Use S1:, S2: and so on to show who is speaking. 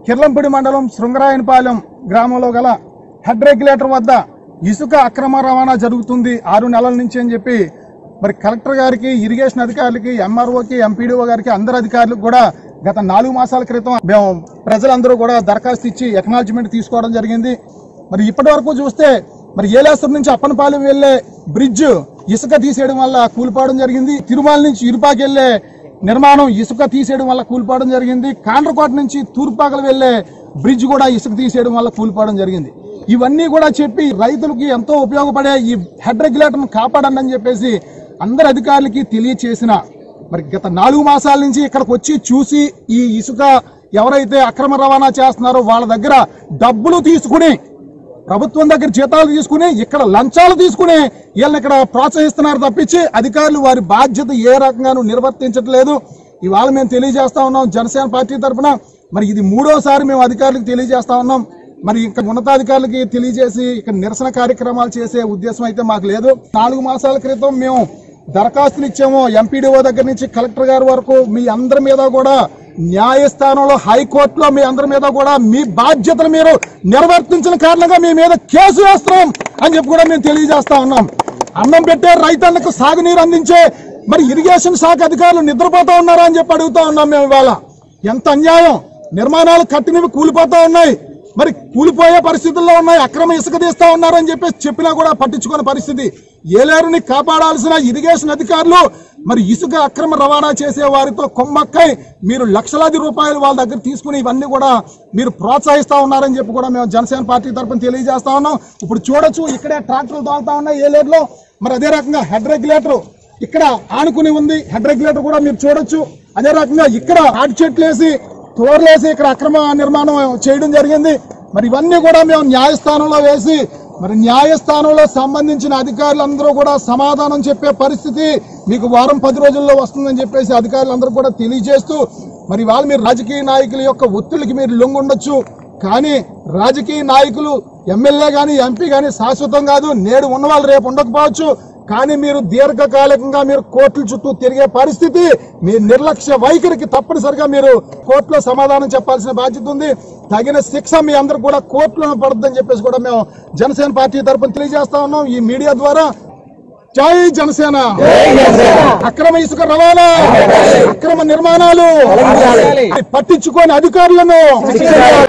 S1: కిర్లంపూడి మండలం శృంగరాయనపాలెం గ్రామంలో గల హెడ్ రెగ్యులేటర్ వద్ద ఇసుక అక్రమ రవాణా జరుగుతుంది ఆరు నెలల నుంచి అని చెప్పి మరి కలెక్టర్ గారికి ఇరిగేషన్ అధికారులకి ఎంఆర్ఓకి ఎంపీడీఓ గారికి అందరు అధికారులకు కూడా గత నాలుగు మాసాల క్రితం మేము ప్రజలందరూ కూడా దరఖాస్తు ఇచ్చి ఎక్నాలజ్మెంట్ తీసుకోవడం జరిగింది మరి ఇప్పటి వరకు చూస్తే మరి ఏలేశ్వరం నుంచి అప్పనపాలెం వెళ్లే బ్రిడ్జ్ ఇసుక తీసేయడం వల్ల కూలిపోవడం జరిగింది తిరుమల నుంచి ఇరుపాకి వెళ్లే నిర్మాణం ఇసుక తీసేయడం వల్ల కూలిపోవడం జరిగింది కాండ్రకోట నుంచి తూర్పాకలు వెళ్లే బ్రిడ్జ్ కూడా ఇసుక తీసేయడం వల్ల కూలిపోవడం జరిగింది ఇవన్నీ కూడా చెప్పి రైతులకి ఎంతో ఉపయోగపడే ఈ హెడ్ రెగ్యులేటర్ను కాపాడండి అని చెప్పేసి అందరు అధికారులకి తెలియచేసిన మరి గత నాలుగు మాసాల నుంచి ఇక్కడికి వచ్చి చూసి ఈ ఇసుక ఎవరైతే అక్రమ రవాణా చేస్తున్నారో వాళ్ళ దగ్గర డబ్బులు తీసుకుని ప్రభుత్వం దగ్గర జీతాలు తీసుకుని ఇక్కడ లంచాలు తీసుకుని వీళ్ళని ఇక్కడ ప్రోత్సహిస్తున్నారు తప్పించి అధికారులు వారి బాధ్యత ఏ రకంగానూ నిర్వర్తించట్లేదు ఇవాళ మేము తెలియజేస్తా ఉన్నాం జనసేన పార్టీ తరఫున మరి ఇది మూడోసారి మేము అధికారులకు తెలియజేస్తా ఉన్నాం మరి ఇంకా ఉన్నతాధికారులకి తెలియజేసి ఇక్కడ నిరసన కార్యక్రమాలు చేసే ఉద్దేశం అయితే మాకు లేదు నాలుగు మాసాల క్రితం మేము దరఖాస్తులు ఇచ్చాము ఎంపీడీఓ దగ్గర నుంచి కలెక్టర్ గారి వరకు మీ అందరి మీద కూడా న్యాయస్థానంలో హైకోర్టులో మీ అందరి మీద కూడా మీ బాధ్యతలు మీరు నిర్వర్తించిన కారణంగా మీ మీద కేసు వేస్తున్నాం అని చెప్పి కూడా మేము తెలియజేస్తా ఉన్నాం అన్నం పెట్టే రైతన్నకు సాగునీరు అందించే మరి ఇరిగేషన్ శాఖ అధికారులు నిద్రపోతా ఉన్నారా అని చెప్పి అడుగుతా ఉన్నాం మేము ఇవాళ ఎంత అన్యాయం నిర్మాణాలు కట్టినవి కూలిపోతా ఉన్నాయి మరి కూలిపోయే పరిస్థితుల్లో ఉన్నాయి అక్రమ ఇసుక తీస్తా ఉన్నారని చెప్పేసి చెప్పినా కూడా పట్టించుకునే పరిస్థితి ఏలేరుని కాపాడాల్సిన ఇరిగేషన్ అధికారులు మరి ఇసుక అక్రమ రవాణా చేసే వారితో కొమ్మక్కై మీరు లక్షలాది రూపాయలు వాళ్ళ దగ్గర తీసుకుని ఇవన్నీ కూడా మీరు ప్రోత్సహిస్తా ఉన్నారని చెప్పి కూడా మేము జనసేన పార్టీ తరఫున తెలియజేస్తా ఉన్నాం ఇప్పుడు చూడొచ్చు ఇక్కడే ట్రాక్టర్లు తోలుతా ఉన్నాయి ఏలేరులో మరి అదే రకంగా హెడ్ రెగ్యులేటర్ ఇక్కడ ఆనుకుని ఉంది హెడ్ రెగ్యులేటర్ కూడా మీరు చూడొచ్చు అదే రకంగా ఇక్కడ ఆటి చెట్లు వేసి తోరలేసి ఇక్కడ అక్రమ నిర్మాణం చేయడం జరిగింది మరి ఇవన్నీ కూడా మేము న్యాయస్థానంలో వేసి మరి న్యాయస్థానంలో సంబంధించిన అధికారులందరూ కూడా సమాధానం చెప్పే పరిస్థితి మీకు వారం పది రోజుల్లో వస్తుందని చెప్పేసి అధికారులందరూ కూడా తెలియజేస్తూ మరి వాళ్ళు మీరు రాజకీయ నాయకుల యొక్క ఒత్తిడికి మీరు లొంగుండొచ్చు కానీ రాజకీయ నాయకులు ఎమ్మెల్యే గాని ఎంపీ గాని శాశ్వతం కాదు నేడు ఉన్నవాళ్ళు రేపు ఉండకపోవచ్చు కానీ మీరు దీర్ఘకాలికంగా మీరు కోర్టుల చుట్టూ తిరిగే పరిస్థితి మీ నిర్లక్ష్య వైఖరికి తప్పనిసరిగా మీరు కోర్టులో సమాధానం చెప్పాల్సిన బాధ్యత ఉంది తగిన శిక్ష మీ అందరు కూడా కోర్టులో పడుతుందని చెప్పేసి కూడా మేము జనసేన పార్టీ తరపున తెలియజేస్తా ఉన్నాం ఈ మీడియా ద్వారా జై జనసేన అక్రమ ఇసుక రవాణా అక్రమ నిర్మాణాలు పట్టించుకోని అధికారులను